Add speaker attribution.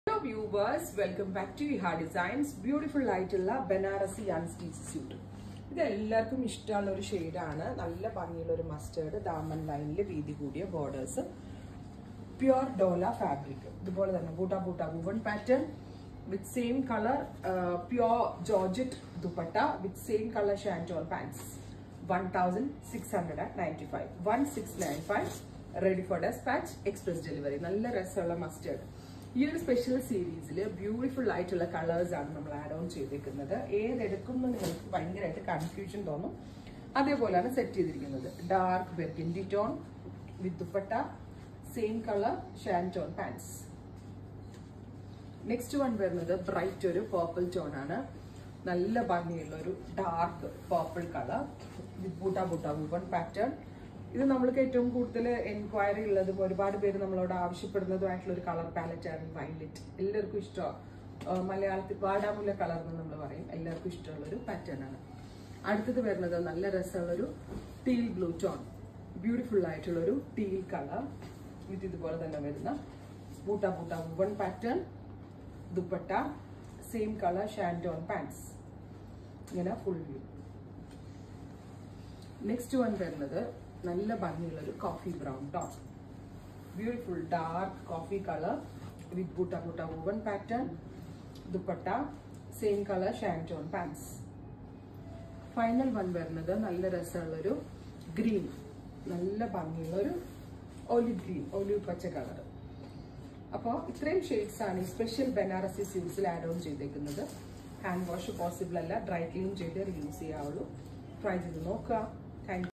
Speaker 1: hello viewers welcome back to ഹാ designs beautiful ആയിട്ടുള്ള Banarasi unstitch suit ഇത് എല്ലാവർക്കും ഇഷ്ടമുള്ള ഒരു ഷെയ്ഡാണ് നല്ല ഭംഗിയുള്ള ഒരു മസ്റ്റേർഡ് ദാമൻ ലൈനിൽ വീതി കൂടിയ ബോർഡേഴ്സ് പ്യുർ ഡോല ഫാബ്രിക് ഇതുപോലെ തന്നെ buta buta woven pattern with same colour pure georgette dupatta with same colour shantoon pants one thousand six hundred and ninety five one six nine five ready for dispatch express delivery നല്ല രസമുള്ള mustard ഈ ഒരു special സീരീസിൽ beautiful ആയിട്ടുള്ള colours ആണ് നമ്മൾ add on ചെയ്തേക്കുന്നത് ഏതെടുക്കും എന്ന് നിങ്ങൾക്ക് ഭയങ്കരമായിട്ട് കൺഫ്യൂഷൻ തോന്നും അതേപോലെയാണ് സെറ്റ് ചെയ്തിരിക്കുന്നത് dark burgundy tone with dupatta same colour shantoon pants next one വരുന്നത് ബ്രൈറ്റ് ഒരു പേർപ്പിൾ ടോൺ ആണ് നല്ല ഭംഗിയുള്ള ഒരു dark purple colour with buta buta woven pattern ഇത് നമ്മൾക്ക് ഏറ്റവും കൂടുതൽ എൻക്വയറി ഉള്ളതും ഒരുപാട് പേര് നമ്മളോട് ആവശ്യപ്പെടുന്നതുമായിട്ടുള്ള ഒരു കളർ പാലറ്റ് ആണ് വൈലറ്റ് എല്ലാവർക്കും ഇഷ്ടമാണ് മലയാളത്തിൽ വാടാമുല്ല കളർ എന്ന് നമ്മൾ പറയും എല്ലാവർക്കും ഇഷ്ടമുള്ള ഒരു പാറ്റേൺ ആണ് അടുത്തത് വരുന്നത് നല്ല രസമുള്ള ഒരു ടീൽ ബ്ലൂ ടോൺ ബ്യൂട്ടിഫുൾ ആയിട്ടുള്ള ഒരു ടീൽ കളർ വിത്ത് ഇതുപോലെ തന്നെ വരുന്ന buta buta woven pattern dupatta same colour shantoon pants ഇങ്ങനെ ഫുൾ വ്യൂ നെക്സ്റ്റ് വൺ വരുന്നത് നല്ല ഭംഗിയുള്ള ഒരു coffee brown top beautiful dark coffee colour with buta buta woven pattern dupatta same colour shantoon pants final one വരുന്നത് നല്ല രസമുള്ളൊരു ഗ്രീൻ നല്ല ഭംഗിയുള്ള ഒരു ഒലിവ് ഗ്രീൻ ഒലിവ് പച്ച കളർ അപ്പോൾ ഇത്രയും ഷെയ്ഡ്സ് ആണ് ഈ സ്പെഷ്യൽ ബനാറസി സ്യൂട്ട്സിൽ ആഡ് ഓൺ ചെയ്തേക്കുന്നത് ഹാൻഡ് വാഷ് പോസിബിൾ അല്ല ഡ്രൈ ക്ലീൻ ചെയ്ത് റീയൂസ് ചെയ്യാവുള്ളൂ ട്രൈ ചെയ്ത് നോക്കുക താങ്ക്